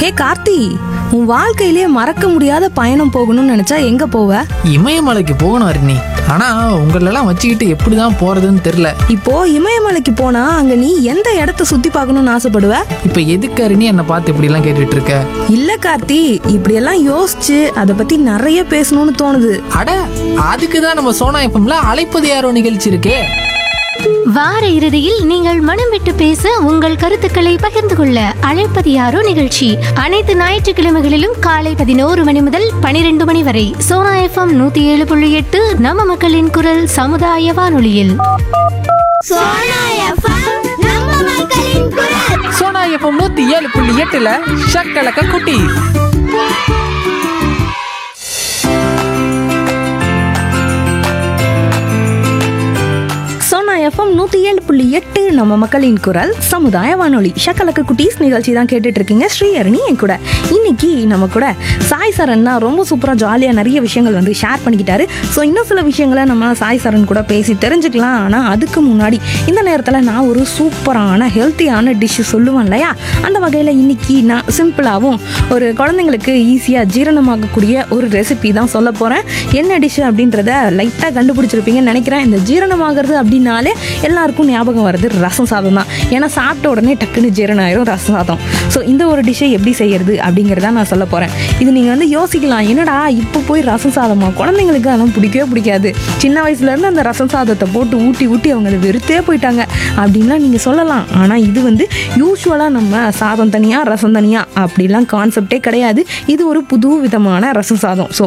ஹே கார்த்தி உன் வாழ்க்கையிலே மறக்க முடியாத பயணம் போகணும்னு நினைச்சா எங்க போவ இமயமலைக்கு போகணும் அருணி ஆனா உங்களெல்லாம் வச்சுக்கிட்டு எப்படிதான் போறதுன்னு தெரியல இப்போ இமயமலைக்கு போனா அங்க நீ எந்த இடத்த சுத்தி பார்க்கணும்னு ஆசைப்படுவ இப்ப எதுக்கு அருணி என்னை பார்த்து இப்படி எல்லாம் கேட்டுட்டு இருக்க இல்ல கார்த்தி இப்படியெல்லாம் யோசிச்சு அதை பத்தி நிறைய பேசணும்னு தோணுது அட அதுக்கு தான் நம்ம சோனா எப்பம்ல அழைப்பது யாரோ நிகழ்ச்சி இருக்கே வார இறுதியில் நீங்கள் மனம் விட்டு பேச உங்கள் கருத்துக்களை பகிர்ந்து கொள்ள அழைப்பது யாரோ நிகழ்ச்சி அனைத்து ஞாயிற்றுக்கிழமைகளிலும் காலை பதினோரு மணி முதல் பனிரெண்டு மணி வரை சோனா எஃப்எம் நூத்தி ஏழு புள்ளி எட்டு நம்ம மக்களின் குரல் சமுதாய வானொலியில் சோனா எஃப்எம் நம்ம மக்களின் குரல் சோனா எப்பம் நூத்தி ஏழு புள்ளி எட்டுல ஷக்கலக்க குட்டி சோனா எஃப்எம் நூத்தி ஏழு புள்ளி எட்டு நம்ம மக்களின் குரல் சமுதாய வானொலி ஷக்கலக்கு குட்டீஸ் நிகழ்ச்சி தான் கேட்டுட்டு இருக்கீங்க ஸ்ரீஹரணி என் கூட இன்னைக்கு நம்ம கூட சாய் சரண் தான் ரொம்ப சூப்பரா ஜாலியா நிறைய விஷயங்கள் வந்து ஷேர் பண்ணிக்கிட்டாரு ஸோ இன்னும் சில விஷயங்களை நம்ம சாய் சரண் கூட பேசி தெரிஞ்சுக்கலாம் ஆனா அதுக்கு முன்னாடி இந்த நேரத்துல நான் ஒரு சூப்பரான ஹெல்த்தியான டிஷ் சொல்லுவேன் இல்லையா அந்த வகையில் இன்னைக்கு நான் சிம்பிளாகவும் ஒரு குழந்தைங்களுக்கு ஈஸியாக ஜீரணமாகக்கூடிய ஒரு ரெசிபி தான் சொல்ல போகிறேன் என்ன டிஷ் அப்படின்றத லைட்டாக கண்டுபிடிச்சிருப்பீங்கன்னு நினைக்கிறேன் இந்த ஜீரணமாகிறது அப்படின்னாலே எல்லாருக்கும் ஞாபகம் வருது ரசம் சாதம் தான் ஏன்னா சாப்பிட்ட உடனே டக்குன்னு ஜீரணம் ஆயிரும் ரசம் சாதம் ஸோ இந்த ஒரு டிஷ்ஷை எப்படி செய்யறது அப்படிங்கிறத நான் சொல்ல போகிறேன் இது நீங்கள் வந்து யோசிக்கலாம் என்னடா இப்போ போய் ரசம் சாதமா குழந்தைங்களுக்கு அதெல்லாம் பிடிக்கவே பிடிக்காது சின்ன வயசுலேருந்து அந்த ரசம் சாதத்தை போட்டு ஊட்டி ஊட்டி அவங்க அதை வெறுத்தே போயிட்டாங்க அப்படின்லாம் நீங்கள் சொல்லலாம் ஆனால் இது வந்து யூஸ்வலாக நம்ம சாதம் தனியாக ரசம் தனியாக அப்படிலாம் கான்செப்டே கிடையாது இது ஒரு புது விதமான ரசம் சாதம் ஸோ